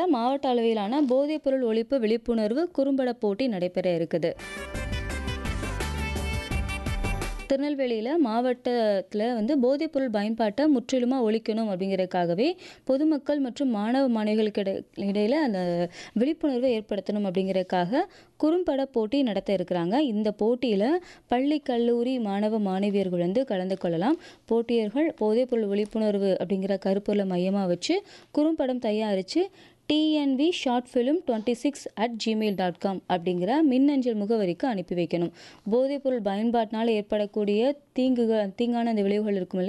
திருநெல்வேலியில் மாவட்ட அளவிலான போதைப்பொருள் ஒழிப்பு விழிப்புணர்வு குறும்பட போட்டி நடைபெற இருக்குது திருநெல்வேலியில் மாவட்டத்தில் வந்து போதைப்பொருள் பயன்பாட்டை முற்றிலுமாக ஒழிக்கணும் அப்படிங்கிறதுக்காகவே பொதுமக்கள் மற்றும் மாணவ மாணவிகளுக்கு இடை இடையில் அந்த விழிப்புணர்வை ஏற்படுத்தணும் அப்படிங்கிறதுக்காக குறும்பட போட்டி நடத்த இருக்கிறாங்க இந்த போட்டியில் பள்ளி கல்லூரி மாணவ மாணவியர்கள் வந்து கலந்து கொள்ளலாம் போட்டியர்கள் போதைப்பொருள் விழிப்புணர்வு அப்படிங்கிற கருப்பொருளை மையமாக வச்சு குறும்படம் தயாரித்து TNV short film twenty six at Gmail dot com அப்படிங்கிற மின்னஞ்சல் முகவரிக்கு அனுப்பி வைக்கணும் போதைப்பொருள் பயன்பாட்டினால் ஏற்படக்கூடிய தீங்குகள் தீங்கான அந்த விளைவுகள் இருக்கும் இல்லையா